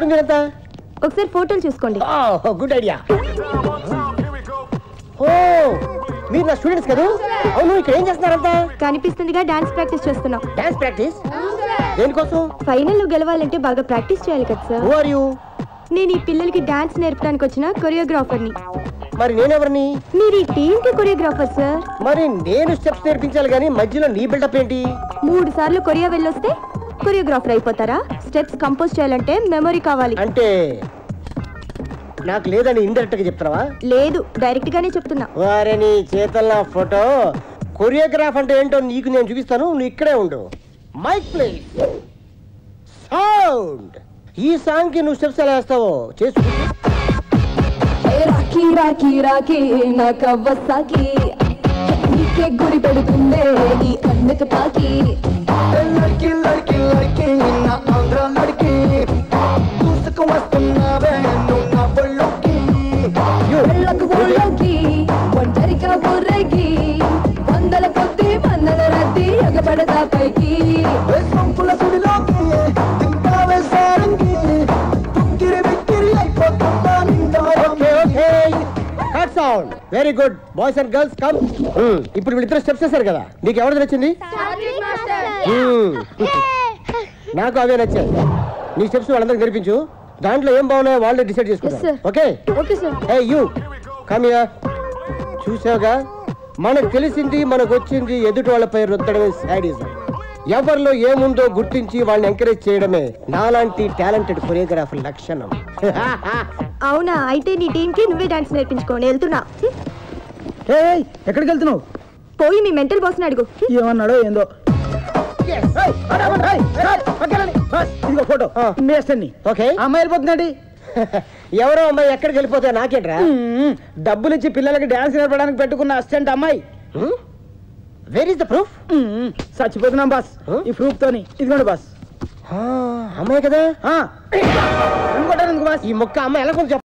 ఎవరు మీరంతా ఒకసారి ఫోటోలు చూసుకోండి గుడ్ ఐడియా ఓ మీరు నా స్టూడెంట్స్ కదా అవును ఇక్కడ ఏం చేస్తున్నారంతా కనిపిస్తుందిగా డాన్స్ ప్రాక్టీస్ చేస్తున్నాం డాన్స్ ప్రాక్టీస్ దేనికోసం ఫైనల్ లో గెలవాలంటే బాగా ప్రాక్టీస్ చేయాలి కదా సార్ హూ ఆర్ యూ నేను ఈ పిల్లలకి డాన్స్ నేర్పడానికి వచ్చిన కొరియోగ్రాఫర్ని మరి నేనెవరిని మీరు ఈ టీమ్ కి కొరియోగ్రాఫర్ సార్ మరి నేను స్టెప్స్ నేర్పించాలి కానీ మధ్యలో నీ బిల్డప్ ఏంటి మూడు సార్లు కొరియా వెళ్ళొస్తే కొరియోగ్రాఫర్ అయిపోతారా స్టెప్స్ కంపోజ్ చేయాలంటే మెమరీ కావాలి అంటే నాకు లేదని ఇండైరెక్ట్ గా చెప్తున్నావా లేదు డైరెక్ట్ గానే చెప్తున్నా వారే నీ చేతల ఫోటో కొరియోగ్రాఫ్ అంటే ఏంటో నీకు నేను చూపిస్తాను నువ్వు ఇక్కడే ఉండు మైక్ ప్లీజ్ సౌండ్ ఈ సాంగ్ కి నువ్వు స్టెప్స్ ఎలా వేస్తావో చేసు రాఖీ రాఖీ రాఖీ నా కవ్వసాకి నీకే గురి పెడుతుందే నీ అందుకు తాకి లడ్కి లడ్కి లడ్కి నా ఆంధ్ర లడ్కి దూసుకు వస్తున్నావే నువ్వు నా ఒళ్ళోకి వెళ్ళకు ఊళ్ళోకి ఒంటరిగా ఊరేగి వందల కొద్ది వందల రద్దీ ఎగబడతా పైకి సొంపుల సుడిలోకి తింటావే సారంగి తుక్కిరి బిక్కిరి అయిపోతుందా okay okay cut sound very good boys and girls come ఇప్పుడు వీళ్ళిద్దరు స్టెప్స్ వేశారు కదా నీకు ఎవరిది నచ్చింది Hmm. నాకు అవే నచ్చాయి నీ స్టెప్స్ వాళ్ళందరికి నేర్పించు దాంట్లో ఏం బాగున్నాయో వాళ్ళే డిసైడ్ Yes, sir. చేసుకుంటారు okay okay sir hey you come here చూసావుగా మనకు తెలిసింది మనకు వచ్చింది ఎదుటి వాళ్ళపై రుద్దడమే సాడిజం ఎవరిలో ఏముందో గుర్తించి వాళ్ళని ఎంకరేజ్ చేయడమే నాలాంటి టాలెంటెడ్ కొరియోగ్రాఫర్ లక్షణం అవునా అయితే నీ టీం కి నువ్వే డాన్స్ నేర్పించుకోండి వెళ్తున్నా హ్మ్. ఏయ్ ఎక్కడికి వెళ్తున్నావు పోయి మీ మెంటల్ బాస్ అడుగు హ్మ్. ఏమన్నాడో ఏందో ఏయ్, అరే, అరే, ఏయ్, ఏయ్, పక్కనండి. బస్, ఇదిగో ఫోటో ఆ. మీ అస్టెంట్ని. ఓకే అమ్మాయి వెళ్ళిపోతుందండి ఎవరో అమ్మాయి ఎక్కడికి వెళ్ళిపోతే నాకేంట్రా డబ్బులు ఇచ్చి పిల్లలకి డాన్స్ నేర్పడానికి పెట్టుకున్న అసిస్టెంట్ అమ్మాయి where is the proof hmm, చచ్చిపోతున్నాం బాస్ ఆ? ఈ ప్రూఫ్ తోని ఇదిగోండి బాస్ అమ్మాయి కదా ఆ. అనుకుంటాను ఎందుకు బాస్ ఈ మొక్క అమ్మాయి ఎలా కొంచెం